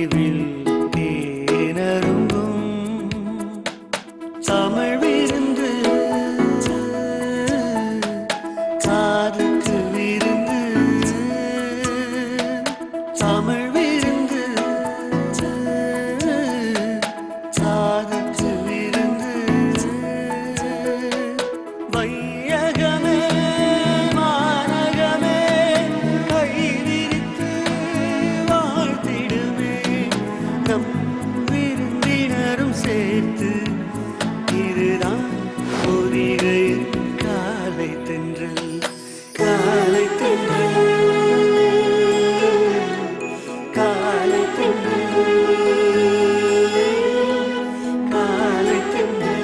தீவில் தேனருங்கும் தமிழ் விருந்து காதுக்கு விருந்து தமிழ் விருந்து காதுக்கு விருந்து வையகமே மாநகமே கை விரித்து வாழ்த்திடுமே நம் விருந்தினரும் சேர்த்து இதுதான் பொதிகையின் காலை தென்றல் காலை தென்றல் காலை தென்றல் காலை தென்றல்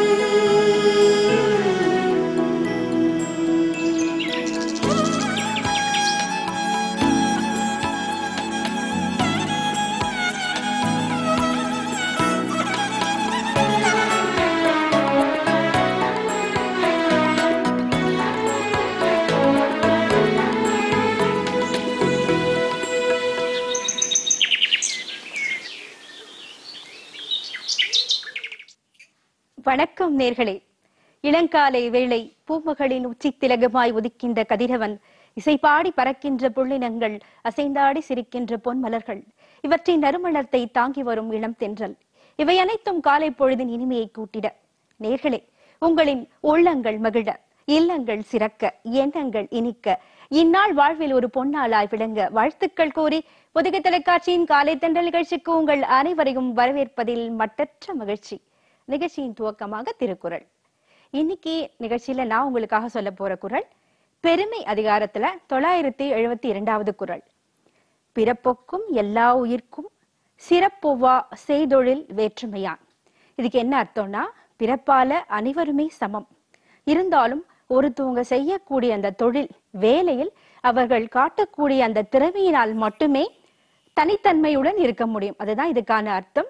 வணக்கம் நேர்களே இளங்காலை வேளை பூமகளின் உச்சி திலகமாய் உதிக்கின்ற கதிரவன் இசைபாடி பறக்கின்ற புள்ளினங்கள் அசைந்தாடி சிரிக்கின்ற பொன்மலர்கள் இவற்றின் நறுமணத்தை தாங்கி வரும் இளம் தென்றல் இவை அனைத்தும் காலை பொழுதின் இனிமையை கூட்டிட நேர்களே உங்களின் உள்ளங்கள் மகிழ இல்லங்கள் சிறக்க எண்ணங்கள் இனிக்க இந்நாள் வாழ்வில் ஒரு பொன்னாளாய் விளங்க வாழ்த்துக்கள் கூறி புதுகை தொலைக்காட்சியின் காலை தென்றல் நிகழ்ச்சிக்கு உங்கள் அனைவரையும் வரவேற்பதில் மட்டற்ற மகிழ்ச்சி நிகழ்ச்சியின் துவக்கமாக திருக்குறள் இன்னைக்கு நிகழ்ச்சியில நான் உங்களுக்காக சொல்ல போற குறள் பெருமை அதிகாரத்துல தொள்ளாயிரத்தி எழுபத்தி இரண்டாவது குறள் பிறப்பொக்கும் எல்லா உயிர்க்கும் சிறப்பொவ்வா செய்தொழில் வேற்றுமையான் இதுக்கு என்ன அர்த்தம்னா பிறப்பால அனைவருமே சமம் இருந்தாலும் ஒருத்தவங்க செய்யக்கூடிய அந்த தொழில் வேலையில் அவர்கள் காட்டக்கூடிய அந்த திறமையினால் மட்டுமே தனித்தன்மையுடன் இருக்க முடியும் அதுதான் இதுக்கான அர்த்தம்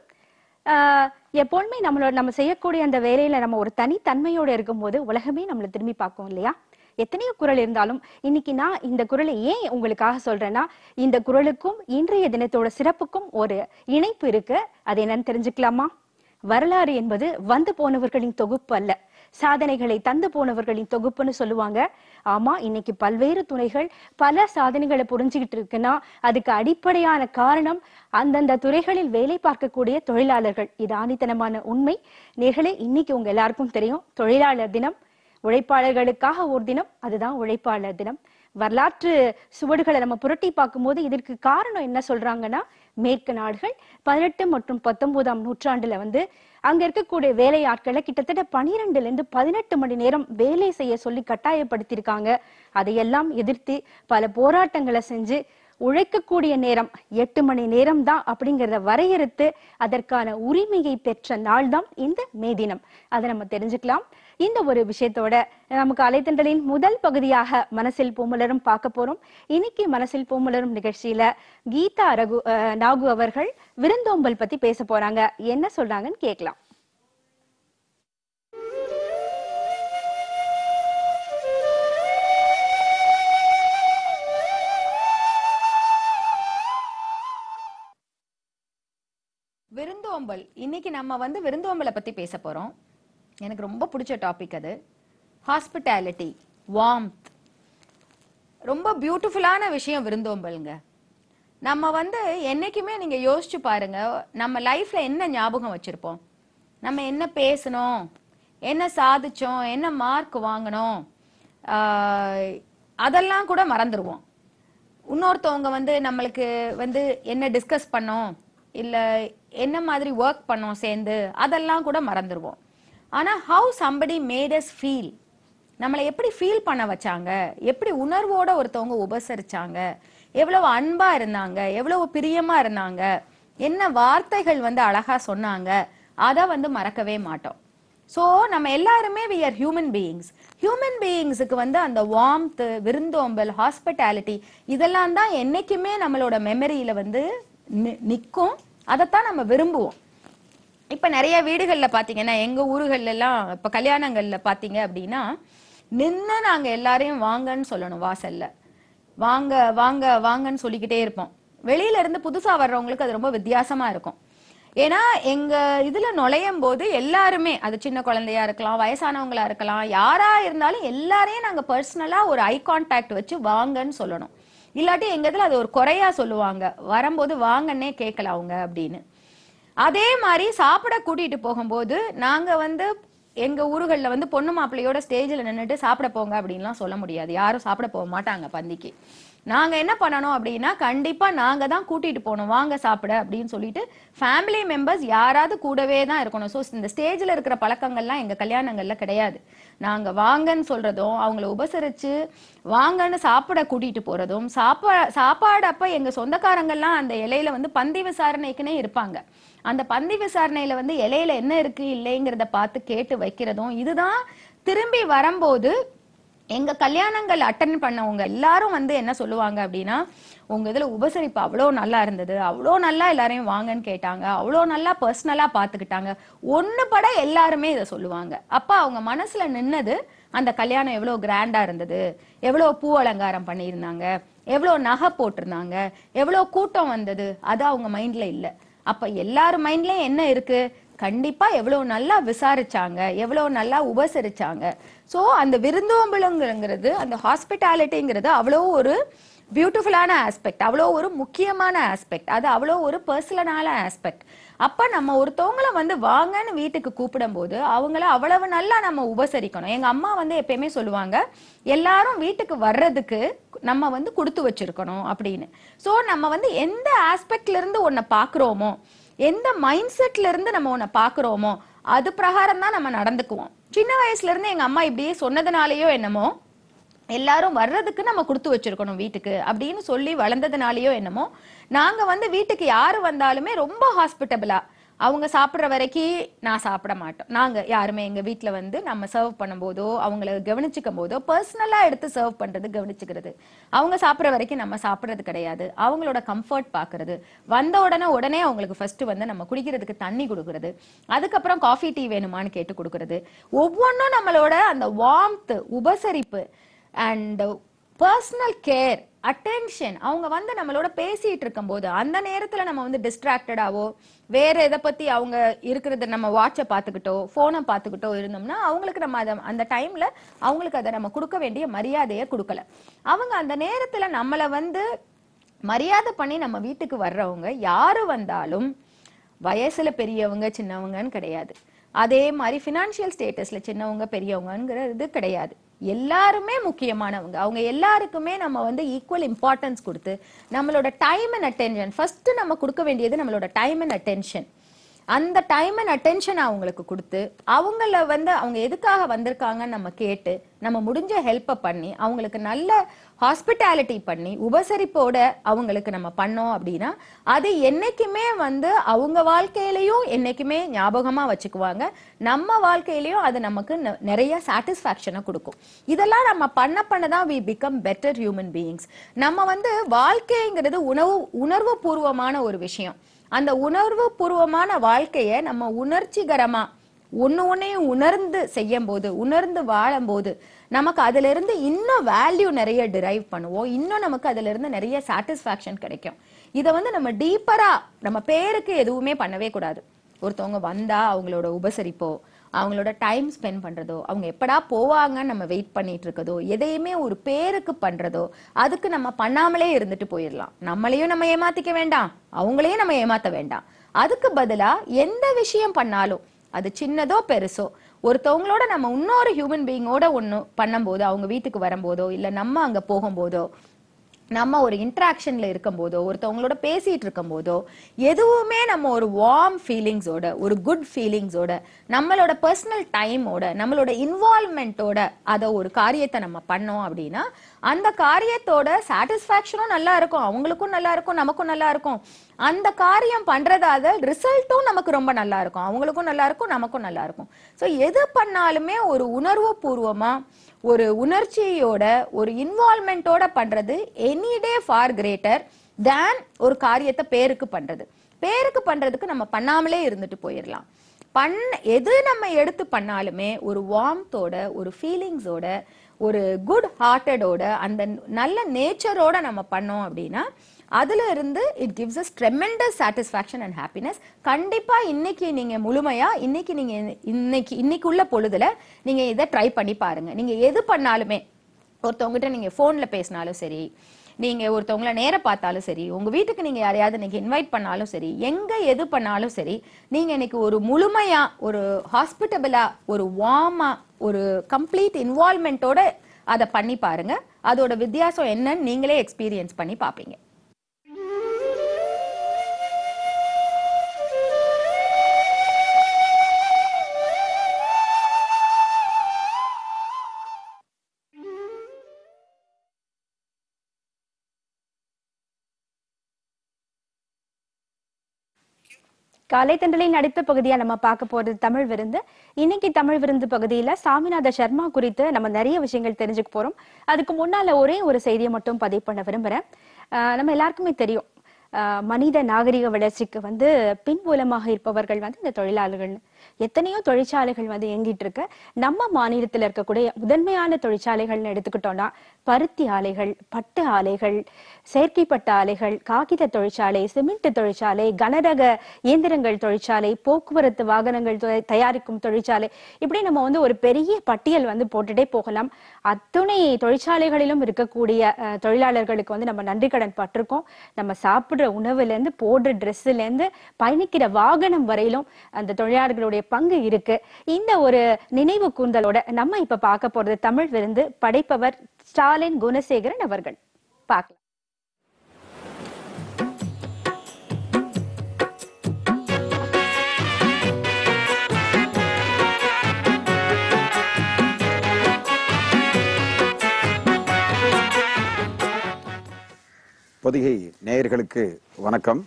ஆஹ் எப்போதுமே நம்மளோட நம்ம செய்யக்கூடிய அந்த வேலையில நம்ம ஒரு தனித்தன்மையோட இருக்கும்போது உலகமே நம்மளை திரும்பி பார்க்கும் இல்லையா எத்தனையோ குரல் இருந்தாலும் இன்னைக்கு நான் இந்த குரலை ஏன் உங்களுக்காக சொல்றேன்னா இந்த குரலுக்கும் இன்றைய தினத்தோட சிறப்புக்கும் ஒரு இணைப்பு இருக்கு அது என்னன்னு தெரிஞ்சுக்கலாமா வரலாறு என்பது வந்து போனவர்களின் தொகுப்பு அல்ல சாதனைகளை தந்து போனவர்களின் தொகுப்புன்னு சொல்லுவாங்க ஆமா இன்னைக்கு பல்வேறு துறைகள் பல சாதனைகளை புரிஞ்சுக்கிட்டு இருக்குன்னா அதுக்கு அடிப்படையான காரணம் அந்தந்த துறைகளில் வேலை பார்க்கக்கூடிய தொழிலாளர்கள் இது ஆணித்தனமான உண்மை நேர்களே இன்னைக்கு உங்க எல்லாருக்கும் தெரியும் தொழிலாளர் தினம் உழைப்பாளர்களுக்காக ஒரு தினம் அதுதான் உழைப்பாளர் தினம் வரலாற்று சுவடுகளை நம்ம புரட்டி பார்க்கும்போது இதற்கு காரணம் என்ன சொல்றாங்கன்னா மேற்கு நாடுகள் பதினெட்டு மற்றும் பத்தொன்பதாம் நூற்றாண்டுல வந்து அங்க இருக்கக்கூடிய வேலை ஆட்களை கிட்டத்தட்ட பனிரெண்டுல இருந்து பதினெட்டு மணி நேரம் வேலை செய்ய சொல்லி கட்டாயப்படுத்தியிருக்காங்க அதையெல்லாம் எதிர்த்து பல போராட்டங்களை செஞ்சு உழைக்கக்கூடிய நேரம் எட்டு மணி நேரம் தான் அப்படிங்கிறத வரையறுத்து அதற்கான உரிமையை பெற்ற நாள் தான் இந்த மே தினம் அதை நம்ம தெரிஞ்சுக்கலாம் இந்த ஒரு விஷயத்தோட நமக்கு அலைத்தண்டலின் முதல் பகுதியாக மனசில் பூமலரும் பார்க்க போறோம் இன்னைக்கு மனசில் பூமலரும் நிகழ்ச்சியில கீதா ரகு அஹ், நாகு அவர்கள் விருந்தோம்பல் பத்தி பேச போறாங்க என்ன சொல்றாங்கன்னு கேட்கலாம் விருந்தோம்பல் இன்னைக்கு நம்ம வந்து விருந்தோம்பலை பத்தி பேச போறோம் எனக்கு ரொம்ப பிடிச்ச டாபிக் அது ஹாஸ்பிட்டாலிட்டி வார்ம்த் ரொம்ப பியூட்டிஃபுல்லான விஷயம் விருந்தோம்பல்ங்க நம்ம வந்து என்னைக்குமே நீங்க யோசிச்சு பாருங்க நம்ம லைஃப்ல என்ன ஞாபகம் வச்சிருப்போம் நம்ம என்ன பேசணும் என்ன சாதிச்சோம் என்ன மார்க் வாங்கினோம் ஆஹ், அதெல்லாம் கூட மறந்துடுவோம் இன்னொருத்தவங்க வந்து நம்மளுக்கு வந்து என்ன டிஸ்கஸ் பண்ணோம் இல்ல என்ன மாதிரி ஒர்க் பண்ணோம் சேர்ந்து அதெல்லாம் கூட மறந்துடுவோம் ஆனா how somebody made us feel நம்மளை எப்படி ஃபீல் பண்ண வச்சாங்க எப்படி உணர்வோட ஒருத்தவங்க உபசரிச்சாங்க எவ்வளவு அன்பா இருந்தாங்க எவ்வளவு பிரியமா இருந்தாங்க என்ன வார்த்தைகள் வந்து அழகா சொன்னாங்க அதை வந்து மறக்கவே மாட்டோம் ஸோ நம்ம எல்லாருமே we are human beings human பீயிங்ஸுக்கு வந்து அந்த வார்ம்த் விருந்தோம்பல் ஹாஸ்பிட்டாலிட்டி இதெல்லாம் தான் என்னைக்குமே நம்மளோட மெமரியில வந்து நி- நிக்கும் அதைத்தான் நம்ம விரும்புவோம் இப்ப நிறைய வீடுகள்ல பாத்தீங்கன்னா எங்க ஊர்கள்ல எல்லாம் இப்ப கல்யாணங்கள்ல பாத்தீங்க அப்படின்னா நின்னு நாங்க எல்லாரையும் வாங்கன்னு சொல்லணும் வாசல்ல வாங்க வாங்க வாங்கன்னு சொல்லிக்கிட்டே இருப்போம் வெளியில இருந்து புதுசா வர்றவங்களுக்கு அது ரொம்ப வித்தியாசமா இருக்கும் ஏன்னா எங்க இதுல நுழையும் போது எல்லாருமே அது சின்ன குழந்தையா இருக்கலாம் வயசானவங்களா இருக்கலாம் யாரா இருந்தாலும் எல்லாரையும் நாங்க பர்சனலா ஒரு ஐ கான்டாக்ட் வச்சு வாங்கன்னு சொல்லணும் இல்லாட்டி எங்க இதுல அது ஒரு குறையா சொல்லுவாங்க வரும்போது வாங்கன்னே கேட்கல அவங்க அப்படின்னு அதே மாதிரி சாப்பிட கூட்டிட்டு போகும்போது நாங்க வந்து எங்க ஊர்கள்ல வந்து பொண்ணு மாப்பிள்ளையோட ஸ்டேஜ்ல நின்னுட்டு சாப்பிட போங்க அப்படின்லாம் சொல்ல முடியாது யாரும் சாப்பிட போக மாட்டாங்க பந்திக்கு நாங்க என்ன பண்ணணும் அப்படின்னா கண்டிப்பா நாங்க தான் கூட்டிட்டு போகணும் வாங்க சாப்பிட அப்படின்னு சொல்லிட்டு ஃபேமிலி மெம்பர்ஸ் யாராவது கூடவே தான் இருக்கணும் ஸோ இந்த ஸ்டேஜ்ல இருக்கிற பழக்கங்கள்லாம் எங்க கல்யாணங்கள்ல கிடையாது நாங்க வாங்கன்னு சொல்றதும் அவங்கள உபசரிச்சு வாங்கன்னு சாப்பிட கூட்டிட்டு போறதும் சாப்பா சாப்பாடு அப்ப எங்க சொந்தக்காரங்கள்லாம் அந்த இலையில வந்து பந்தி விசாரணைக்குன்னே இருப்பாங்க அந்த பந்தி விசாரணையில வந்து இலையில என்ன இருக்கு இல்லைங்கிறத பார்த்து கேட்டு வைக்கிறதும் இதுதான் திரும்பி வரும்போது எங்க கல்யாணங்கள் அட்டன் பண்ணவங்க எல்லாரும் வந்து என்ன சொல்லுவாங்க அப்படின்னா உங்க இதுல உபசரிப்பு அவ்வளோ நல்லா இருந்தது அவ்வளோ நல்லா எல்லாரையும் வாங்கன்னு கேட்டாங்க அவ்வளோ நல்லா பர்சனலா பாத்துக்கிட்டாங்க ஒண்ணு பட எல்லாருமே இதை சொல்லுவாங்க அப்ப அவங்க மனசுல நின்னது அந்த கல்யாணம் எவ்வளவு கிராண்டா இருந்தது எவ்வளவு பூ அலங்காரம் பண்ணியிருந்தாங்க எவ்வளவு நகை போட்டிருந்தாங்க எவ்வளவு கூட்டம் வந்தது அது அவங்க மைண்ட்ல இல்ல அப்ப எல்லார் மைண்ட்லயும் என்ன இருக்கு கண்டிப்பா எவ்வளவு நல்லா விசாரிச்சாங்க எவ்வளவு நல்லா உபசரிச்சாங்க சோ அந்த விருந்தோம்பலுங்கிறது அந்த ஹாஸ்பிட்டாலிட்டிங்கிறது அவ்வளோ ஒரு பியூட்டிஃபுல்லான ஆஸ்பெக்ட் அவ்வளோ ஒரு முக்கியமான ஆஸ்பெக்ட் அது அவ்வளோ ஒரு பர்சனலான ஆஸ்பெக்ட் அப்ப நம்ம ஒருத்தவங்கள வந்து வாங்கன்னு வீட்டுக்கு கூப்பிடும்போது அவங்கள அவ்வளவு நல்லா நம்ம உபசரிக்கணும் எங்க அம்மா வந்து எப்பயுமே சொல்லுவாங்க எல்லாரும் வீட்டுக்கு வர்றதுக்கு நம்ம வந்து கொடுத்து வச்சிருக்கணும் அப்படின்னு சோ நம்ம வந்து எந்த ஆஸ்பெக்ட்ல இருந்து ஒன்ன பாக்குறோமோ எந்த மைண்ட் செட்ல இருந்து நம்ம ஒன்ன பாக்குறோமோ அது பிரகாரம் தான் நம்ம நடந்துக்குவோம் சின்ன வயசுல இருந்து எங்க அம்மா இப்படியே சொன்னதுனாலயோ என்னமோ எல்லாரும் வர்றதுக்கு நம்ம கொடுத்து வச்சிருக்கணும் வீட்டுக்கு அப்படின்னு சொல்லி வளர்ந்ததுனாலயோ என்னமோ நாங்க வந்து வீட்டுக்கு யாரு வந்தாலுமே ரொம்ப ஹாஸ்பிட்டபிளா அவங்க சாப்பிடுற வரைக்கும் நான் சாப்பிட மாட்டோம் நாங்க யாருமே எங்க வீட்ல வந்து நம்ம சர்வ் பண்ணும்போதோ அவங்கள கவனிச்சுக்கும் போதோ பர்சனலா எடுத்து சர்வ் பண்றது கவனிச்சுக்கிறது அவங்க சாப்பிடுற வரைக்கும் நம்ம சாப்பிடுறது கிடையாது அவங்களோட கம்ஃபர்ட் பாக்குறது வந்த உடனே உடனே அவங்களுக்கு ஃபர்ஸ்ட் வந்து நம்ம குடிக்கிறதுக்கு தண்ணி கொடுக்கறது அதுக்கப்புறம் காஃபி டீ வேணுமான்னு கேட்டு கொடுக்கறது ஒவ்வொன்றும் நம்மளோட அந்த வார்ம்த் உபசரிப்பு அண்ட் பர்சனல் கேர் அட்டென்ஷன் அவங்க வந்து நம்மளோட பேசிட்டு இருக்கும்போது அந்த நேரத்துல நம்ம வந்து டிஸ்ட்ராக்டடாவோ வேற எதை பத்தி அவங்க இருக்கிறத நம்ம வாட்சை பார்த்துக்கிட்டோ போனை பார்த்துக்கிட்டோ இருந்தோம்னா அவங்களுக்கு நம்ம அதை அந்த டைம்ல அவங்களுக்கு அதை நம்ம கொடுக்க வேண்டிய மரியாதையை கொடுக்கல அவங்க அந்த நேரத்துல நம்மள வந்து மரியாதை பண்ணி நம்ம வீட்டுக்கு வர்றவங்க யாரு வந்தாலும் வயசுல பெரியவங்க சின்னவங்கன்னு கிடையாது அதே மாதிரி ஃபினான்ஷியல் ஸ்டேட்டஸ்ல சின்னவங்க பெரியவங்கங்கிறது கிடையாது எல்லாருமே முக்கியமானவங்க அவங்க எல்லாருக்குமே நம்ம வந்து ஈக்குவல் இம்பார்ட்டன்ஸ் கொடுத்து நம்மளோட டைம் அண்ட் அட்டென்ஷன் ஃபர்ஸ்ட் நம்ம கொடுக்க வேண்டியது நம்மளோட டைம் அண்ட் அட்டென்ஷன் அந்த டைம் அண்ட் அட்டென்ஷன் அவங்களுக்கு கொடுத்து அவங்கள வந்து அவங்க எதுக்காக வந்திருக்காங்கன்னு நம்ம கேட்டு நம்ம முடிஞ்ச ஹெல்ப்பை பண்ணி அவங்களுக்கு நல்ல ஹாஸ்பிட்டாலிட்டி பண்ணி உபசரிப்போட அவங்களுக்கு நம்ம பண்ணோம் அப்படின்னா அது என்னைக்குமே வந்து அவங்க வாழ்க்கையிலயும் என்னைக்குமே ஞாபகமா வச்சுக்குவாங்க நம்ம வாழ்க்கையிலயும் அது நமக்கு ந- நிறைய சாட்டிஸ்ஃபேக்ஷனை கொடுக்கும் இதெல்லாம் நம்ம பண்ண பண்ண தான் we become better human beings நம்ம வந்து வாழ்க்கைங்கிறது உணவு உணர்வு பூர்வமான ஒரு விஷயம் அந்த உணர்வு பூர்வமான வாழ்க்கைய நம்ம உணர்ச்சிகரமா ஒண்ணு ஒன்னையும் உணர்ந்து செய்யும் போது உணர்ந்து வாழும்போது நமக்கு அதுல இருந்து இன்னும் வேல்யூ நிறைய டிரைவ் பண்ணுவோம் இன்னும் நமக்கு அதுல இருந்து நிறைய சாட்டிஸ்ஃபேக்ஷன் கிடைக்கும் இதை வந்து நம்ம டீப்பரா நம்ம பேருக்கு எதுவுமே பண்ணவே கூடாது ஒருத்தவங்க வந்தா அவங்களோட உபசரிப்போ அவங்களோட டைம் ஸ்பெண்ட் பண்றதோ அவங்க எப்படா போவாங்கன்னு நம்ம வெயிட் பண்ணிட்டு இருக்கதோ எதையுமே ஒரு பேருக்கு பண்றதோ அதுக்கு நம்ம பண்ணாமலே இருந்துட்டு போயிடலாம் நம்மளையும் நம்ம ஏமாத்திக்க வேண்டாம் அவங்களையும் நம்ம ஏமாத்த வேண்டாம் அதுக்கு பதிலா எந்த விஷயம் பண்ணாலும் அது சின்னதோ பெருசோ ஒருத்தவங்களோட நம்ம இன்னொரு ஹியூமன் பீயிங்கோட ஒண்ணு பண்ணும்போது அவங்க வீட்டுக்கு வரும்போதோ இல்ல நம்ம அங்க போகும்போதோ நம்ம ஒரு இன்ட்ராக்ஷன்ல இருக்கும்போதோ ஒருத்தவங்களோட பேசிட்டு இருக்கும்போதோ எதுவுமே நம்ம ஒரு வார்ம் ஃபீலிங்ஸோட ஒரு குட் ஃபீலிங்ஸோட நம்மளோட பர்சனல் டைமோட நம்மளோட இன்வால்மெண்ட்டோட அதை ஒரு காரியத்தை நம்ம பண்ணோம் அப்படின்னா அந்த காரியத்தோட சாட்டிஸ்ஃபேக்ஷனும் நல்லா இருக்கும் அவங்களுக்கும் நல்லா இருக்கும் நமக்கும் நல்லா இருக்கும் அந்த காரியம் பண்றதால ரிசல்ட்டும் நமக்கு ரொம்ப நல்லா இருக்கும் அவங்களுக்கும் நல்லா இருக்கும் நமக்கும் நல்லா இருக்கும் ஸோ எது பண்ணாலுமே ஒரு உணர்வு பூர்வமா ஒரு உணர்ச்சியோட ஒரு இன்வால்மெண்ட்டோட பண்றது any day far greater than ஒரு காரியத்தை பேருக்கு பண்றது பேருக்கு பண்றதுக்கு நம்ம பண்ணாமலே இருந்துட்டு போயிடலாம் பண் எது நம்ம எடுத்து பண்ணாலுமே ஒரு வார்ம்த்தோட ஒரு ஃபீலிங்ஸோட ஒரு குட் ஹார்ட்டடோட அந்த நல்ல நேச்சரோட நம்ம பண்ணோம் அப்படின்னா அதுல இருந்து it gives us tremendous satisfaction and happiness கண்டிப்பா இன்னைக்கு நீங்க முழுமையா இன்னைக்கு நீங்க இன்னைக்கு இன்னைக்கு உள்ள பொழுதுல நீங்க இதை ட்ரை பண்ணி பாருங்க நீங்க எது பண்ணாலுமே ஒருத்தவங்ககிட்ட நீங்க போன்ல பேசினாலும் சரி நீங்க ஒருத்தவங்கள நேர பார்த்தாலும் சரி உங்க வீட்டுக்கு நீங்க யாரையாவது இன்னைக்கு இன்வைட் பண்ணாலும் சரி எங்க எது பண்ணாலும் சரி நீங்க இன்னைக்கு ஒரு முழுமையா ஒரு ஹாஸ்பிட்டபிளா ஒரு வார்மா ஒரு கம்ப்ளீட் இன்வால்மெண்ட்டோட அதை பண்ணி பாருங்க அதோட வித்தியாசம் என்னன்னு நீங்களே எக்ஸ்பீரியன்ஸ் பண்ணி பாப்பீங்க காலை தண்டலின் அடுத்த பகுதியா நம்ம பார்க்க போறது தமிழ் விருந்து இன்னைக்கு தமிழ் விருந்து பகுதியில சாமிநாத சர்மா குறித்து நம்ம நிறைய விஷயங்கள் தெரிஞ்சுக்க போறோம் அதுக்கு முன்னால ஒரே ஒரு செய்தியை மட்டும் பதிவு பண்ண விரும்புறேன் ஆஹ் நம்ம எல்லாருக்குமே தெரியும் ஆஹ் மனித நாகரிக வளர்ச்சிக்கு வந்து பின்புலமாக இருப்பவர்கள் வந்து இந்த தொழிலாளர்கள் எத்தனையோ தொழிற்சாலைகள் வந்து இயங்கிட்டு இருக்கு நம்ம மாநிலத்தில் இருக்கக்கூடிய முதன்மையான தொழிற்சாலைகள்னு எடுத்துக்கிட்டோம்னா பருத்தி ஆலைகள் பட்டு ஆலைகள் செயற்கைப்பட்ட ஆலைகள் காகித தொழிற்சாலை சிமெண்ட் தொழிற்சாலை கனரக இயந்திரங்கள் தொழிற்சாலை போக்குவரத்து வாகனங்கள் தொ- தயாரிக்கும் தொழிற்சாலை இப்படி நம்ம வந்து ஒரு பெரிய பட்டியல் வந்து போட்டுட்டே போகலாம் அத்துணை தொழிற்சாலைகளிலும் இருக்கக்கூடிய அஹ், தொழிலாளர்களுக்கு வந்து நம்ம நன்றி கடன் பட்டிருக்கோம் நம்ம சாப்பிடுற உணவுல இருந்து போடுற ட்ரெஸ்ல இருந்து பயணிக்கிற வாகனம் வரையிலும் அந்த தொழிலாளர்களுடைய பங்கு இருக்கு இந்த ஒரு நினைவு கூந்தலோட நம்ம இப்ப பார்க்க போறது தமிழ் விருந்து படைப்பவர் ஸ்டாலின் குணசேகரன் அவர்கள் பார்க்கலாம் பொதிகை நேயர்களுக்கு வணக்கம்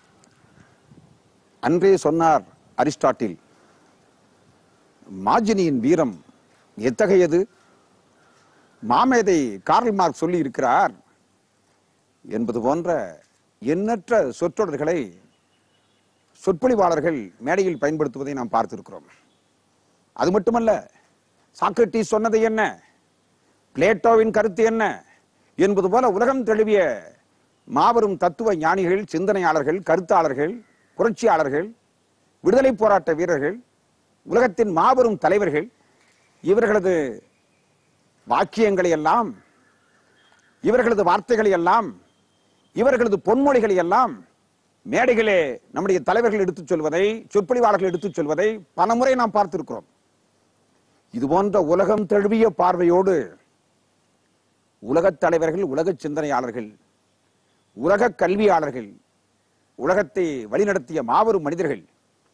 அன்றே சொன்னார் அரிஸ்டாட்டில் மாஜினியின் வீரம் எத்தகையது மாமேதை கார்ல் மார்க் சொல்லி இருக்கிறார் என்பது போன்ற எண்ணற்ற சொற்றொடர்களை சொற்பொழிவாளர்கள் மேடையில் பயன்படுத்துவதை நாம் பார்த்திருக்கிறோம் அது மட்டுமல்ல சாக்ரட்டிஸ் சொன்னது என்ன பிளேட்டோவின் கருத்து என்ன என்பது போல உலகம் தழுவிய மாபெரும் தத்துவ ஞானிகள் சிந்தனையாளர்கள் கருத்தாளர்கள் புரட்சியாளர்கள் விடுதலை போராட்ட வீரர்கள் உலகத்தின் மாபெரும் தலைவர்கள் இவர்களது வாக்கியங்களை எல்லாம் இவர்களது வார்த்தைகளை எல்லாம் இவர்களது பொன்மொழிகளை எல்லாம் மேடைகளே நம்முடைய தலைவர்கள் எடுத்துச் சொல்வதை சொற்பொழிவாளர்கள் எடுத்துச் சொல்வதை பலமுறை நாம் பார்த்திருக்கிறோம் இது போன்ற உலகம் தழுவிய பார்வையோடு உலகத் தலைவர்கள் உலக சிந்தனையாளர்கள் உலக கல்வியாளர்கள் உலகத்தை வழிநடத்திய மாபெரும் மனிதர்கள்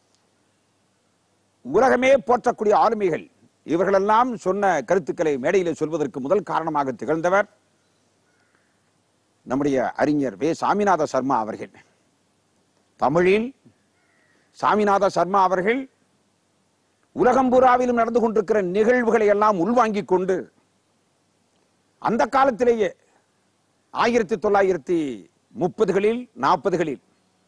உலகமே போற்றக்கூடிய ஆளுமைகள் இவர்களெல்லாம் சொன்ன கருத்துக்களை மேடையிலே சொல்வதற்கு முதல் காரணமாக திகழ்ந்தவர் நம்முடைய அறிஞர் வே சாமிநாத சர்மா அவர்கள் தமிழில் சாமிநாத சர்மா அவர்கள் உலகம் பூராவிலும் நடந்து கொண்டிருக்கிற நிகழ்வுகளை எல்லாம் உள்வாங்கிக் கொண்டு அந்த காலத்திலேயே ஆயிரத்தி தொள்ளாயிரத்தி முப்பதுகளில் நாற்பதுகளில்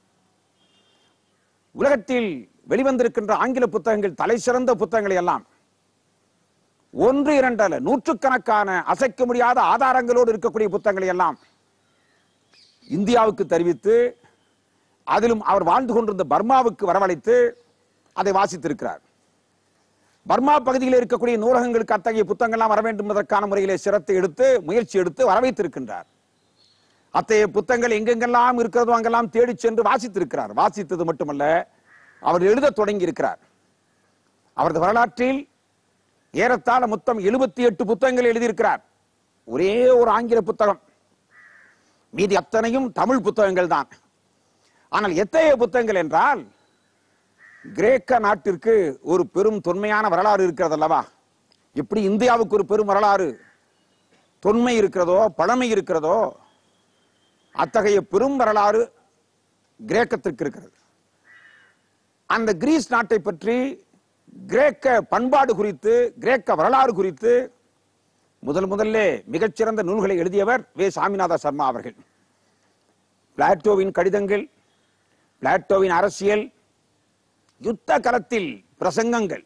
உலகத்தில் வெளிவந்திருக்கின்ற ஆங்கில புத்தகங்கள் தலை சிறந்த புத்தகங்களை எல்லாம் ஒன்று இரண்டு அல்ல நூற்றுக்கணக்கான அசைக்க முடியாத ஆதாரங்களோடு இருக்கக்கூடிய புத்தகங்களை எல்லாம் இந்தியாவுக்கு தெரிவித்து அதிலும் அவர் வாழ்ந்து கொண்டிருந்த பர்மாவுக்கு வரவழைத்து அதை வாசித்திருக்கிறார் பர்மா பகுதியில் இருக்கக்கூடிய நூலகங்களுக்கு அத்தகைய புத்தகங்கள்லாம் வர வேண்டும் என்பதற்கான முறையிலே சிரத்தை எடுத்து முயற்சி எடுத்து வர வைத்திருக்கின்றார் அத்தகைய புத்தகங்கள் எங்கெங்கெல்லாம் இருக்கிறதோ அங்கெல்லாம் தேடிச் சென்று வாசித்திருக்கிறார் வாசித்தது மட்டுமல்ல அவர் எழுத தொடங்கி இருக்கிறார் அவரது வரலாற்றில் ஏறத்தாழ மொத்தம் எழுபத்தி எட்டு புத்தகங்கள் எழுதியிருக்கிறார் ஒரே ஒரு ஆங்கில புத்தகம் மீதி அத்தனையும் தமிழ் புத்தகங்கள் தான் ஆனால் எத்தகைய புத்தகங்கள் என்றால் கிரேக்க நாட்டிற்கு ஒரு பெரும் தொன்மையான வரலாறு இருக்கிறது அல்லவா எப்படி இந்தியாவுக்கு ஒரு பெரும் வரலாறு தொன்மை இருக்கிறதோ பழமை இருக்கிறதோ அத்தகைய பெரும் வரலாறு கிரேக்கத்திற்கு இருக்கிறது அந்த கிரீஸ் நாட்டை பற்றி கிரேக்க பண்பாடு குறித்து கிரேக்க வரலாறு குறித்து முதல் முதல்ல மிகச்சிறந்த நூல்களை எழுதியவர் வே சாமிநாத சர்மா அவர்கள் பிளாட்டோவின் கடிதங்கள் பிளாட்டோவின் அரசியல் யுத்த களத்தில் பிரசங்கங்கள்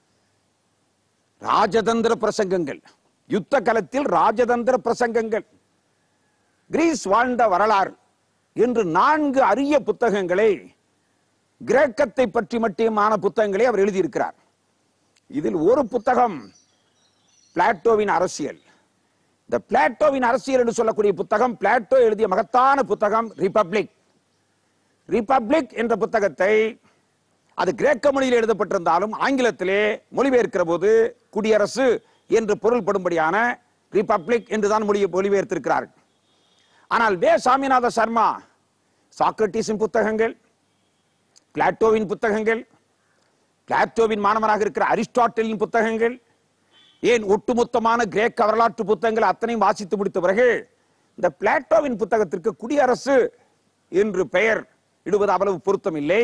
ராஜதந்திர பிரசங்கங்கள் யுத்த களத்தில் ராஜதந்திர பிரசங்கங்கள் கிரீஸ் வாழ்ந்த வரலாறு என்று நான்கு அரிய புத்தகங்களை கிரேக்கத்தை பற்றி மட்டுமான புத்தகங்களை அவர் எழுதியிருக்கிறார் இதில் ஒரு புத்தகம் பிளாட்டோவின் அரசியல் இந்த பிளாட்டோவின் அரசியல் என்று சொல்லக்கூடிய புத்தகம் பிளாட்டோ எழுதிய மகத்தான புத்தகம் ரிபப்ளிக் ரிபப்ளிக் என்ற புத்தகத்தை அது கிரேக்க மொழியில் எழுதப்பட்டிருந்தாலும் ஆங்கிலத்திலே மொழிபெயர்க்கிற போது குடியரசு என்று பொருள்படும்படியான ரிபப்ளிக் என்றுதான் மொழியை மொழிபெயர்த்திருக்கிறார்கள் ஆனால் வே சாமிநாத சர்மா சாக்ரட்டிஸின் புத்தகங்கள் பிளாட்டோவின் புத்தகங்கள் பிளாட்டோவின் மாணவனாக இருக்கிற அரிஸ்டாட்டிலின் புத்தகங்கள் ஏன் ஒட்டுமொத்தமான கிரேக்க வரலாற்று புத்தகங்கள் அத்தனையும் வாசித்து முடித்த பிறகு இந்த பிளாட்டோவின் புத்தகத்திற்கு குடியரசு என்று பெயர் இடுவது அவ்வளவு பொருத்தம் இல்லை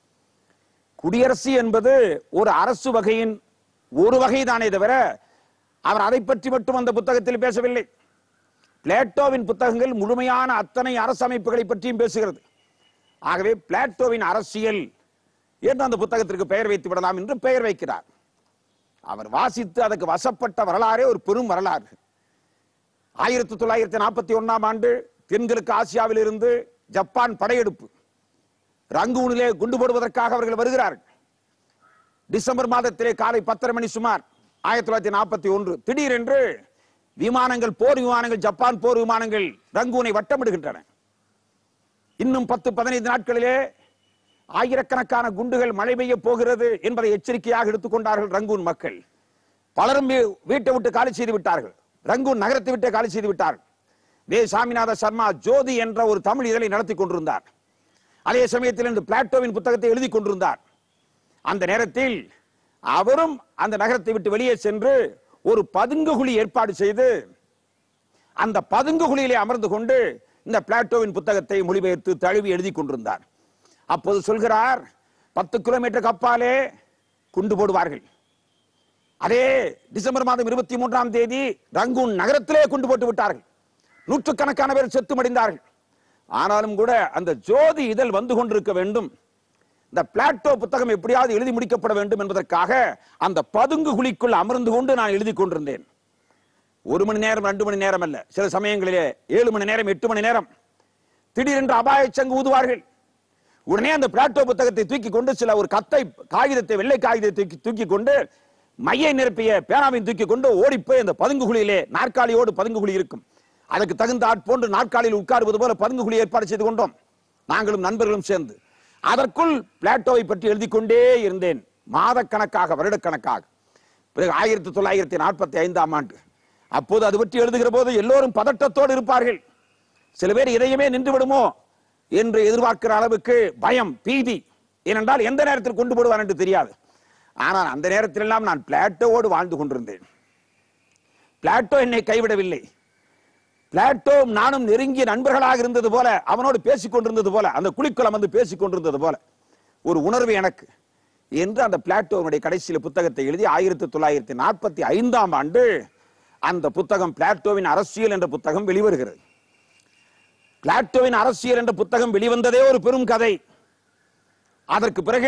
குடியரசு என்பது ஒரு அரசு வகையின் ஒரு வகைதானே தவிர அவர் அதை பற்றி மட்டும் அந்த புத்தகத்தில் பேசவில்லை பிளாட்டோவின் புத்தகங்கள் முழுமையான அத்தனை அரசமைப்புகளை பற்றியும் பேசுகிறது ஆகவே பிளாட்டோவின் அரசியல் என்று அந்த புத்தகத்திற்கு பெயர் வைத்து விடலாம் என்று பெயர் வைக்கிறார் அவர் வாசித்து அதற்கு வசப்பட்ட வரலாறே ஒரு பெரும் வரலாறு ஆயிரத்தி தொள்ளாயிரத்தி நாற்பத்தி ஒன்னாம் ஆண்டு தென்கிழக்கு ஆசியாவில் இருந்து ஜப்பான் படையெடுப்பு ரங்கூனிலே குண்டு போடுவதற்காக அவர்கள் வருகிறார்கள் டிசம்பர் மாதத்திலே காலை பத்தரை மணி சுமார் ஆயிரத்தி தொள்ளாயிரத்தி நாற்பத்தி ஒன்று திடீரென்று விமானங்கள் போர் விமானங்கள் ஜப்பான் போர் விமானங்கள் ரங்கூனை வட்டமிடுகின்றன இன்னும் பத்து பதினைந்து நாட்களிலே ஆயிரக்கணக்கான குண்டுகள் மழை பெய்ய போகிறது என்பதை எச்சரிக்கையாக எடுத்துக்கொண்டார்கள் ரங்கூன் மக்கள் பலரும் வீ- வீட்டை விட்டு காலி செய்து விட்டார்கள் ரங்கூன் நகரத்தை விட்டு காலி செய்து விட்டார்கள் வே சாமிநாத சர்மா ஜோதி என்ற ஒரு தமிழ் இதழை நடத்தி கொண்டிருந்தார் அதே சமயத்தில் இந்த பிளாட்டோவின் புத்தகத்தை எழுதி கொண்டிருந்தார் அந்த நேரத்தில் அவரும் அந்த நகரத்தை விட்டு வெளியே சென்று ஒரு பதுங்கு குழி ஏற்பாடு செய்து அந்த பதுங்கு குழியிலே அமர்ந்து கொண்டு இந்த பிளாட்டோவின் புத்தகத்தை மொழிபெயர்த்து தழுவி எழுதி கொண்டிருந்தார் அப்போது சொல்கிறார் பத்து கிலோமீட்டருக்கு அப்பாலே குண்டு போடுவார்கள் அதே டிசம்பர் மாதம் இருபத்தி மூன்றாம் தேதி ரங்கூன் நகரத்திலே குண்டு போட்டு விட்டார்கள் நூற்றுக்கணக்கான பேர் செத்து மடிந்தார்கள் ஆனாலும் கூட அந்த ஜோதி இதழ் வந்து கொண்டிருக்க வேண்டும் இந்த பிளாட்டோ புத்தகம் எப்படியாவது எழுதி முடிக்கப்பட வேண்டும் என்பதற்காக அந்த பதுங்கு குழிக்குள் அமர்ந்து கொண்டு நான் எழுதி கொண்டிருந்தேன் ஒரு மணி நேரம் ரெண்டு மணி நேரம் அல்ல சில சமயங்களிலே ஏழு மணி நேரம் எட்டு மணி நேரம் திடீரென்று அபாய சங்கு ஊதுவார்கள் உடனே அந்த பிளாட்டோ புத்தகத்தை தூக்கி கொண்டு சில ஒரு கத்தை காகிதத்தை வெள்ளை காகிதத்தை தூக்கி தூக்கி கொண்டு மையை நிரப்பிய பேனாவையும் தூக்கி கொண்டு ஓடிப்போய் அந்த பதுங்கு குழியிலே நாற்காலியோடு பதுங்கு குழி இருக்கும் அதுக்கு தகுந்த ஆட்போன்று நாற்காலியில் உட்காருவது போல பதுங்கு குழி ஏற்பாடு செய்து கொண்டோம் நாங்களும் நண்பர்களும் சேர்ந்து அதற்குள் பிளாட்டோவை பற்றி எழுதி கொண்டே இருந்தேன் மாதக்கணக்காக வருடக்கணக்காக பிறகு ஆயிரத்தி தொள்ளாயிரத்தி நாற்பத்தி ஐந்தாம் ஆண்டு அப்போது அது பற்றி எழுதுகிற போது எல்லோரும் பதட்டத்தோடு இருப்பார்கள் சில பேர் இதயமே நின்று விடுமோ என்று எதிர்பார்க்கிற அளவுக்கு பயம் பீதி ஏனென்றால் எந்த நேரத்தில் கொண்டு போடுவார் என்று தெரியாது ஆனால் அந்த நேரத்தில் எல்லாம் நான் பிளாட்டோவோடு வாழ்ந்து கொண்டிருந்தேன் பிளாட்டோ என்னை கைவிடவில்லை பிளாட்டோ நானும் நெருங்கிய நண்பர்களாக இருந்தது போல அவனோடு பேசிக் கொண்டிருந்தது போல அந்த குளிக்குளம் வந்து பேசிக் கொண்டிருந்தது போல ஒரு உணர்வு எனக்கு என்று அந்த பிளாட்டோனுடைய கடைசியில புத்தகத்தை எழுதி ஆயிரத்தி தொள்ளாயிரத்தி நாற்பத்தி ஐந்தாம் ஆண்டு அந்த புத்தகம் பிளாட்டோவின் அரசியல் என்ற புத்தகம் வெளிவருகிறது பிளாட்டோவின் அரசியல் என்ற புத்தகம் வெளிவந்ததே ஒரு பெரும் கதை அதற்கு பிறகு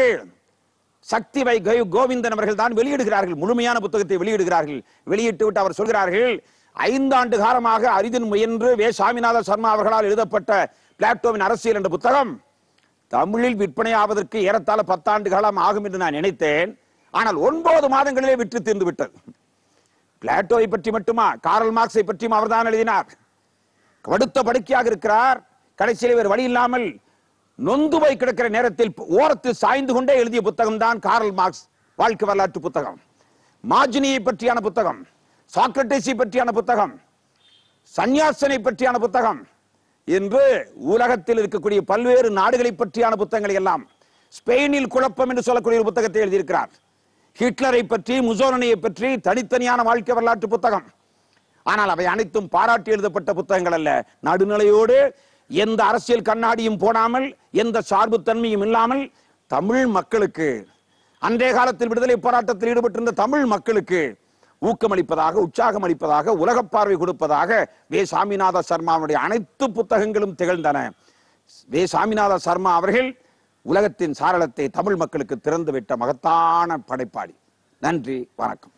சக்தி வை கோ- கோவிந்தன் அவர்கள் தான் வெளியிடுகிறார்கள் முழுமையான புத்தகத்தை வெளியிடுகிறார்கள் வெளியிட்டு விட்டு அவர் சொல்கிறார்கள் ஐந்தாண்டு காலமாக அரிதின் முயன்று வே சாமிநாத சர்மா அவர்களால் எழுதப்பட்ட பிளாட்டோவின் அரசியல் என்ற புத்தகம் தமிழில் விற்பனையாவதற்கு ஏறத்தாழ பத்தாண்டு காலம் ஆகும் என்று நான் நினைத்தேன் ஆனால் ஒன்பது மாதங்களிலே விற்று தீர்ந்து விட்டது பிளாட்டோவை பற்றி மட்டுமா காரல் மார்க்ஸை பற்றியும் அவர்தான் எழுதினார் படுத்த படுக்கையாக இருக்கிறார் கடைசியில் வேறு வழி இல்லாமல் நொந்து போய் கிடக்கிற நேரத்தில் ஓரத்தில் சாய்ந்து கொண்டே எழுதிய புத்தகம் தான் காரல் மார்க்ஸ் வாழ்க்கை வரலாற்று புத்தகம் மாஜினியை பற்றியான புத்தகம் சாக்ரட்டிஸை பற்றியான புத்தகம் சந்நியாசனை பற்றியான புத்தகம் என்று உலகத்தில் இருக்கக்கூடிய பல்வேறு நாடுகளை பற்றியான புத்தகங்களை எல்லாம் ஸ்பெயினில் குழப்பம் என்று சொல்லக்கூடிய ஒரு புத்தகத்தை எழுதியிருக்கிறார் ஹிட்லரை பற்றி முசோலனியை பற்றி தனித்தனியான வாழ்க்கை வரலாற்று புத்தகம் ஆனால் அவை அனைத்தும் பாராட்டி எழுதப்பட்ட புத்தகங்கள் அல்ல நடுநிலையோடு எந்த அரசியல் கண்ணாடியும் போடாமல் எந்த சார்புத்தன்மையும் இல்லாமல் தமிழ் மக்களுக்கு அன்றைய காலத்தில் விடுதலை போராட்டத்தில் ஈடுபட்டிருந்த தமிழ் மக்களுக்கு ஊக்கமளிப்பதாக உற்சாகம் அளிப்பதாக உலக பார்வை கொடுப்பதாக வே சாமிநாத சர்மாவுடைய அனைத்து புத்தகங்களும் திகழ்ந்தன வே சாமிநாத சர்மா அவர்கள் உலகத்தின் சாரளத்தை தமிழ் மக்களுக்கு திறந்து விட்ட மகத்தான படைப்பாளி நன்றி வணக்கம்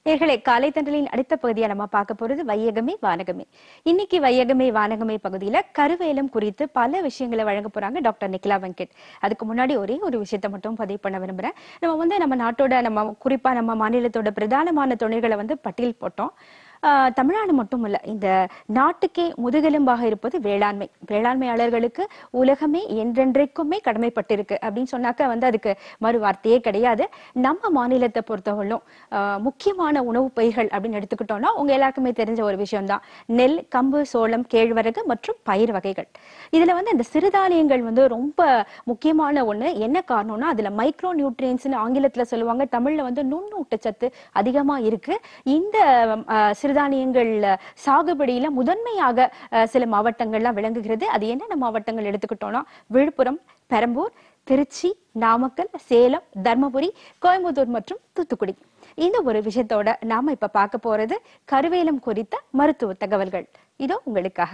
நேர்களே காலை தண்டலின் அடுத்த பகுதியா நம்ம பார்க்க போறது வையகமே வானகமே இன்னைக்கு வையகமே வானகமே பகுதியில கருவேலம் குறித்து பல விஷயங்களை வழங்க போறாங்க டாக்டர் நிகிலா வெங்கட் அதுக்கு முன்னாடி ஒரே ஒரு விஷயத்தை மட்டும் பதிவு பண்ண விரும்புறேன் நம்ம வந்து நம்ம நாட்டோட நம்ம குறிப்பா நம்ம மாநிலத்தோட பிரதானமான தொழில்களை வந்து பட்டியல் போட்டோம் ஆஹ் தமிழ்நாடு மட்டும் இல்ல இந்த நாட்டுக்கே முதுகெலும்பாக இருப்பது வேளாண்மை வேளாண்மையாளர்களுக்கு உலகமே என்றென்றைக்குமே கடமைப்பட்டிருக்கு அப்படின்னு சொன்னாக்க வந்து அதுக்கு மறு வார்த்தையே கிடையாது நம்ம மாநிலத்தை பொறுத்தவரையிலும் ஆஹ் முக்கியமான உணவு பயிர்கள் அப்படின்னு எடுத்துக்கிட்டோம்னா உங்க எல்லாருக்குமே தெரிஞ்ச ஒரு விஷயம்தான் நெல் கம்பு சோளம் கேழ்வரகு மற்றும் பயிர் வகைகள் இதுல வந்து இந்த சிறுதானியங்கள் வந்து ரொம்ப முக்கியமான ஒண்ணு என்ன காரணம்னா அதுல மைக்ரோ நியூட்ரியன்ஸ்னு ஆங்கிலத்துல சொல்லுவாங்க தமிழ்ல வந்து நுண்ணூட்டச்சத்து அதிகமா இருக்கு இந்த ஆஹ், சிறுதானியங்கள் சாகுபடியில முதன்மையாக ஆஹ், சில மாவட்டங்கள்லாம் விளங்குகிறது அது என்னென்ன மாவட்டங்கள் எடுத்துக்கிட்டோம்னா விழுப்புரம் பெரம்பூர் திருச்சி நாமக்கல் சேலம் தர்மபுரி கோயம்புத்தூர் மற்றும் தூத்துக்குடி இந்த ஒரு விஷயத்தோட நாம இப்ப பார்க்க போறது கருவேலம் குறித்த மருத்துவ தகவல்கள் இதோ உங்களுக்காக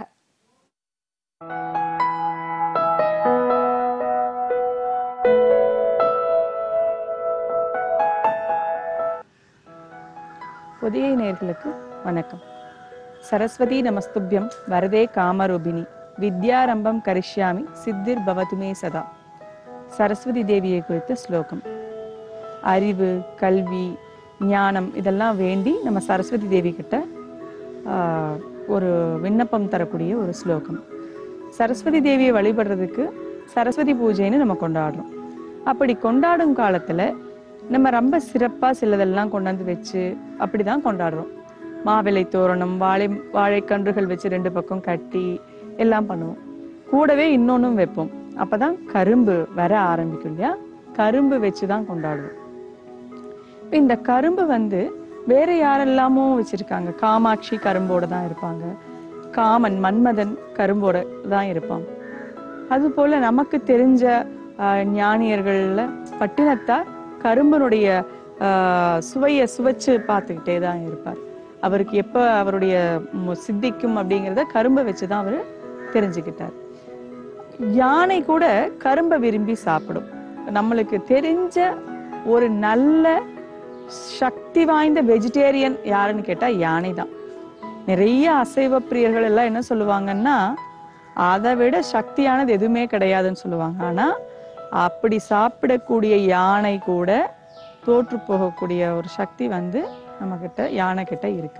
புதிய நேர்களுக்கு வணக்கம் சரஸ்வதி நமஸ்துபியம் வரதே காமரூபிணி வித்யாரம்பம் கரிஷ்யாமி சித்திர் பவதுமே சதா சரஸ்வதி தேவியை குறித்த ஸ்லோகம் அறிவு கல்வி ஞானம் இதெல்லாம் வேண்டி நம்ம சரஸ்வதி தேவி கிட்ட ஆஹ், ஒரு விண்ணப்பம் தரக்கூடிய ஒரு ஸ்லோகம் சரஸ்வதி தேவியை வழிபடுறதுக்கு சரஸ்வதி பூஜைன்னு நம்ம கொண்டாடுறோம் அப்படி கொண்டாடும் காலத்துல நம்ம ரொம்ப சிறப்பா சிலதெல்லாம் கொண்டாந்து வச்சு அப்படிதான் கொண்டாடுறோம் மாவிலை தோரணம் வாழை வாழைக்கன்றுகள் வச்சு ரெண்டு பக்கம் கட்டி எல்லாம் பண்ணுவோம் கூடவே இன்னொன்னும் வைப்போம் அப்பதான் கரும்பு வர ஆரம்பிக்கும் இல்லையா கரும்பு வச்சுதான் கொண்டாடுவோம் இப்ப இந்த கரும்பு வந்து வேற யாரெல்லாமோ வச்சிருக்காங்க காமாட்சி கரும்போட தான் இருப்பாங்க காமன் மன்மதன் கரும்போட தான் இருப்பான் அது போல நமக்கு தெரிஞ்ச ஆஹ், ஞானியர்கள்ல பட்டினத்தார் கரும்பனுடைய ஆஹ், சுவையை சுவைச்சு பார்த்துக்கிட்டே தான் இருப்பார் அவருக்கு எப்ப அவருடைய மு- சித்திக்கும் அப்படிங்கிறத கரும்பை வச்சுதான் அவரு தெரிஞ்சுக்கிட்டார் யானை கூட கரும்பை விரும்பி சாப்பிடும் நம்மளுக்கு தெரிஞ்ச ஒரு நல்ல சக்தி வாய்ந்த வெஜிடேரியன் யாருன்னு கேட்டா யானை தான் நிறைய அசைவ பிரியர்கள் எல்லாம் என்ன சொல்லுவாங்கன்னா அதை விட சக்தியானது எதுவுமே கிடையாதுன்னு சொல்லுவாங்க ஆனா அப்படி சாப்பிடக்கூடிய யானை கூட தோற்று போகக்கூடிய ஒரு சக்தி வந்து நம்ம கிட்ட யானை கிட்ட இருக்கு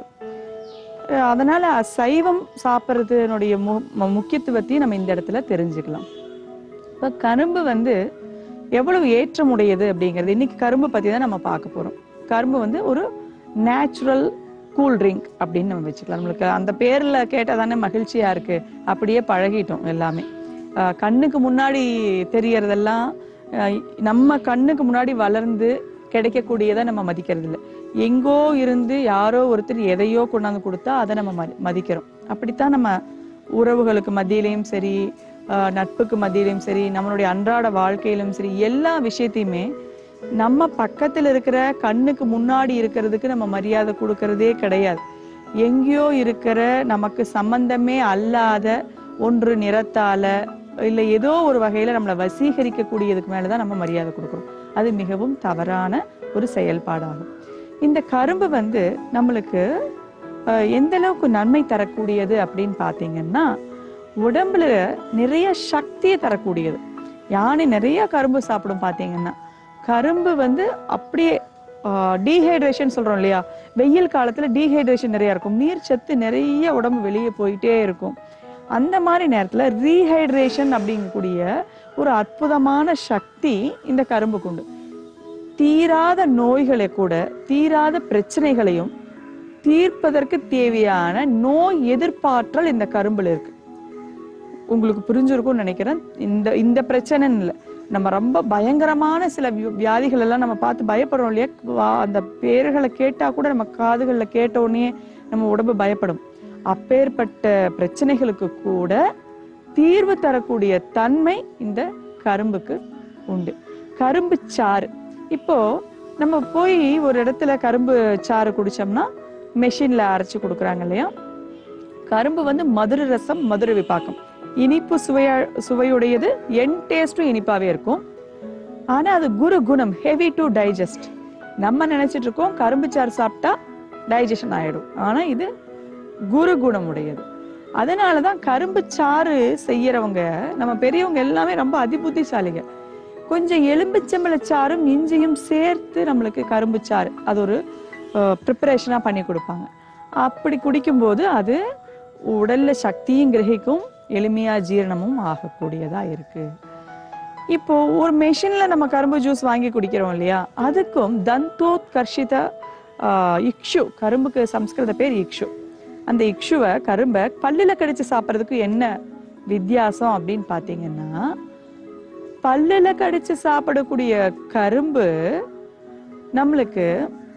அஹ் அதனால சைவம் சாப்பிட்றதுனுடைய மு மு- முக்கியத்துவத்தையும் நம்ம இந்த இடத்துல தெரிஞ்சுக்கலாம் இப்ப கரும்பு வந்து எவ்வளவு ஏற்றமுடையது அப்படிங்கிறது இன்னைக்கு கரும்பு பத்தி தான் நம்ம பார்க்க போறோம் கரும்பு வந்து ஒரு நேச்சுரல் கூல் ட்ரிங்க் அப்படின்னு நம்ம வச்சுக்கலாம் நம்மளுக்கு அந்த பேர்ல கேட்டா தானே மகிழ்ச்சியா இருக்கு அப்படியே பழகிட்டோம் எல்லாமே அஹ் கண்ணுக்கு முன்னாடி தெரியறதெல்லாம் அஹ் நம்ம கண்ணுக்கு முன்னாடி வளர்ந்து கிடைக்கக்கூடியதை நம்ம மதிக்கிறது இல்லை எங்கோ இருந்து யாரோ ஒருத்தர் எதையோ கொண்டாந்து கொடுத்தா அதை நம்ம மதி- மதிக்கிறோம் அப்படித்தான் நம்ம உறவுகளுக்கு மத்தியிலையும் சரி ஆஹ் நட்புக்கு மத்தியிலையும் சரி நம்மளுடைய அன்றாட வாழ்க்கையிலும் சரி எல்லா விஷயத்தையுமே நம்ம பக்கத்துல இருக்கிற கண்ணுக்கு முன்னாடி இருக்கிறதுக்கு நம்ம மரியாதை கொடுக்கறதே கிடையாது எங்கேயோ இருக்கிற நமக்கு சம்பந்தமே அல்லாத ஒன்று நிறத்தால இல்ல ஏதோ ஒரு வகையில நம்மளை வசீகரிக்க கூடியதுக்கு மேலதான் நம்ம மரியாதை கொடுக்கிறோம் அது மிகவும் தவறான ஒரு செயல்பாடாகும் இந்த கரும்பு வந்து நம்மளுக்கு அஹ், எந்த அளவுக்கு நன்மை தரக்கூடியது அப்படின்னு பாத்தீங்கன்னா உடம்புல நிறைய சக்தியை தரக்கூடியது யானை நிறைய கரும்பு சாப்பிடும் பாத்தீங்கன்னா கரும்பு வந்து அப்படியே டீஹைட்ரேஷன் சொல்றோம் இல்லையா வெயில் காலத்துல டீஹைட்ரேஷன் நிறைய இருக்கும் நீர் சத்து நிறைய உடம்பு வெளியே போயிட்டே இருக்கும் அந்த மாதிரி நேரத்துல ரீஹைட்ரேஷன் அப்படிங்கக்கூடிய ஒரு அற்புதமான சக்தி இந்த கரும்புக்கு உண்டு தீராத நோய்களை கூட தீராத பிரச்சனைகளையும் தீர்ப்பதற்கு தேவையான நோய் எதிர்ப்பாற்றல் இந்த கரும்புல இருக்கு உங்களுக்கு புரிஞ்சிருக்கும்னு நினைக்கிறேன் இந்த இந்த பிரச்சனைன்னு இல்லை நம்ம ரொம்ப பயங்கரமான சில வியா- வியாதிகள் எல்லாம் நம்ம பார்த்து பயப்படுறோம் இல்லையா வா- அந்த பேர்களை கேட்டா கூட நம்ம காதுகள்ல கேட்ட உடனே நம்ம உடம்பு பயப்படும் அப்பேற்பட்ட பிரச்சனைகளுக்கு கூட தீர்வு தரக்கூடிய தன்மை இந்த கரும்புக்கு உண்டு கரும்பு சாறு இப்போ நம்ம போய் ஒரு இடத்துல கரும்பு சாறு குடிச்சோம்னா மெஷின்ல அரைச்சு கொடுக்குறாங்க இல்லையா கரும்பு வந்து மதுர ரசம் மதுர விபாக்கம் இனிப்பு சுவையா சுவையுடையது என் டேஸ்டும் இனிப்பாவே இருக்கும் ஆனா அது குரு குணம் ஹெவி டு டைஜஸ்ட் நம்ம நினைச்சிட்டு இருக்கோம் கரும்பு சாறு சாப்பிட்டா டைஜஷன் ஆயிடும் ஆனா இது குரு குணம் உடையது அதனாலதான் கரும்பு சாறு செய்யறவங்க நம்ம பெரியவங்க எல்லாமே ரொம்ப அதிபுத்திசாலிங்க கொஞ்சம் எலும்பிச்சம்பழ சாறும் இஞ்சியும் சேர்த்து நம்மளுக்கு கரும்பு சாறு அது ஒரு ப்ரிப்பரேஷனா பண்ணி கொடுப்பாங்க அப்படி குடிக்கும்போது அது உடல்ல சக்தியும் கிரகிக்கும் எளிமையா ஜீரணமும் ஆகக்கூடியதா இருக்கு இப்போ ஒரு மெஷின்ல நம்ம கரும்பு ஜூஸ் வாங்கி குடிக்கிறோம் இல்லையா அதுக்கும் தந்தோத்கர்ஷித ஆஹ், இக்ஷு கரும்புக்கு சம்ஸ்கிருத பேர் இக்ஷு அந்த இக்ஷுவை கரும்பை பல்லுல கடிச்சு சாப்பிட்றதுக்கு என்ன வித்தியாசம் அப்படின்னு பாத்தீங்கன்னா பல்லுல கடிச்சு சாப்பிடக்கூடிய கரும்பு நம்மளுக்கு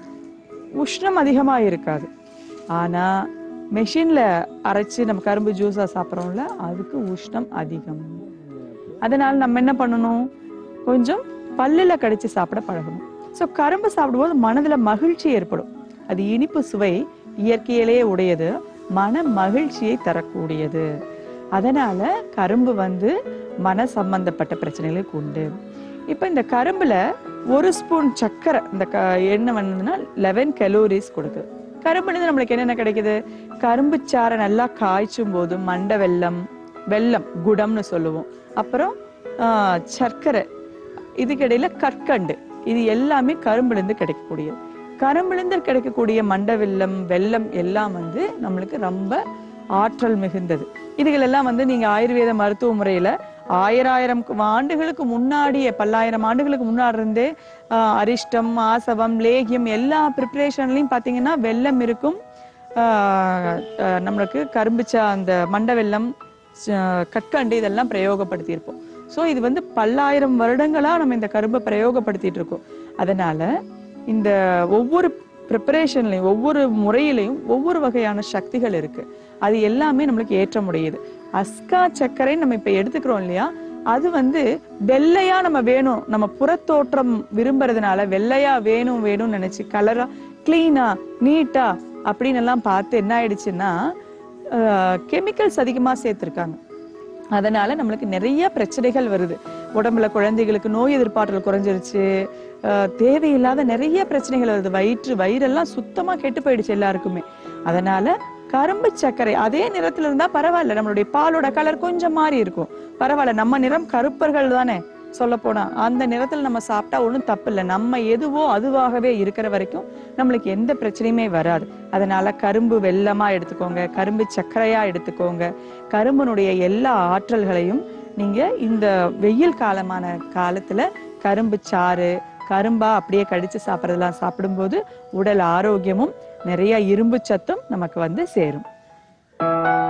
உஷ்ணம் அதிகமா இருக்காது ஆனா மெஷின்ல அரைச்சு நம்ம கரும்பு ஜூஸா சாப்பிட்றோம்ல அதுக்கு உஷ்ணம் அதிகம் அதனால நம்ம என்ன பண்ணணும் கொஞ்சம் பல்லுல கடிச்சு சாப்பிட பழகணும் ஸோ கரும்பு சாப்பிடும்போது மனதுல மகிழ்ச்சி ஏற்படும் அது இனிப்பு சுவை இயற்கையிலேயே உடையது மன மகிழ்ச்சியை தரக்கூடியது அதனால கரும்பு வந்து மன சம்பந்தப்பட்ட பிரச்சனைகளுக்கு உண்டு இப்போ இந்த கரும்புல ஒரு ஸ்பூன் சர்க்கரை இந்த க எண்ணெய் வந்ததுன்னா லெவன் கலோரிஸ் கொடுக்குது கரும்புலேருந்து நம்மளுக்கு என்னென்ன கிடைக்குது கரும்பு சாறை நல்லா காய்ச்சும் போது மண்டை வெல்லம் வெல்லம் குடம்னு சொல்லுவோம் அப்புறம் ஆஹ், சர்க்கரை இதுக்கிடையில கற்கண்டு இது எல்லாமே கரும்புலேருந்து கிடைக்கக்கூடியது கரும்புலேருந்து கிடைக்கக்கூடிய மண்டை வெல்லம் வெல்லம் எல்லாம் வந்து நம்மளுக்கு ரொம்ப ஆற்றல் மிகுந்தது இதுகள் எல்லாம் வந்து நீங்க ஆயுர்வேத மருத்துவ முறையில ஆயிராயிரம் கு- ஆண்டுகளுக்கு முன்னாடியே பல்லாயிரம் ஆண்டுகளுக்கு முன்னாடி இருந்தே ஆஹ், அரிஷ்டம் ஆசவம் லேகியம் எல்லா ப்ரிப்பரேஷன்லயும் பாத்தீங்கன்னா வெல்லம் இருக்கும் ஆஹ், ஆஹ், நம்மளுக்கு கரும்புச்சா அந்த மண்டை வெல்லம் ச- கற்கண்டு இதெல்லாம் பிரயோகப்படுத்தியிருப்போம் ஸோ இது வந்து பல்லாயிரம் வருடங்களா நம்ம இந்த கரும்பை பிரயோகப்படுத்திட்டு இருக்கோம் அதனால இந்த ஒவ்வொரு ப்ரிப்பரேஷன்லையும் ஒவ்வொரு முறையிலையும் ஒவ்வொரு வகையான சக்திகள் இருக்கு அது எல்லாமே நம்மளுக்கு ஏற்ற முடியுது அஸ்கா சர்க்கரை நம்ம இப்ப எடுத்துக்கிறோம் இல்லையா அது வந்து வெள்ளையா நம்ம வேணும் நம்ம புறத்தோற்றம் விரும்புறதுனால வெள்ளையா வேணும் வேணும்னு நினைச்சு கலரா கிளீனா நீட்டா அப்படின்னு எல்லாம் பார்த்து என்ன ஆயிடுச்சுன்னா கெமிக்கல்ஸ் அதிகமா சேர்த்திருக்காங்க அதனால நம்மளுக்கு நிறைய பிரச்சனைகள் வருது உடம்புல குழந்தைகளுக்கு நோய் எதிர்ப்பாற்றல் குறைஞ்சிருச்சு அஹ் தேவையில்லாத நிறைய பிரச்சனைகள் வருது வயிற்று வயிறெல்லாம் சுத்தமா கெட்டு போயிடுச்சு எல்லாருக்குமே அதனால கரும்பு சர்க்கரை அதே நிறத்துல இருந்தா பரவாயில்ல நம்மளுடைய பாலோட கலர் கொஞ்சம் மாறி இருக்கும் பரவாயில்ல நம்ம நிறம் கருப்பர்கள் தானே சொல்ல போனா அந்த நிறத்துல நம்ம சாப்பிட்டா ஒண்ணும் தப்பு இல்லை நம்ம எதுவோ அதுவாகவே இருக்கிற வரைக்கும் நம்மளுக்கு எந்த பிரச்சனையுமே வராது அதனால கரும்பு வெல்லமா எடுத்துக்கோங்க கரும்பு சர்க்கரையா எடுத்துக்கோங்க கரும்பினுடைய எல்லா ஆற்றல்களையும் நீங்க இந்த வெயில் காலமான காலத்துல கரும்பு சாறு கரும்பா அப்படியே கடிச்சு சாப்பிட்றதெல்லாம் சாப்பிடும்போது உடல் ஆரோக்கியமும் நிறைய இரும்பு சத்தும் நமக்கு வந்து சேரும்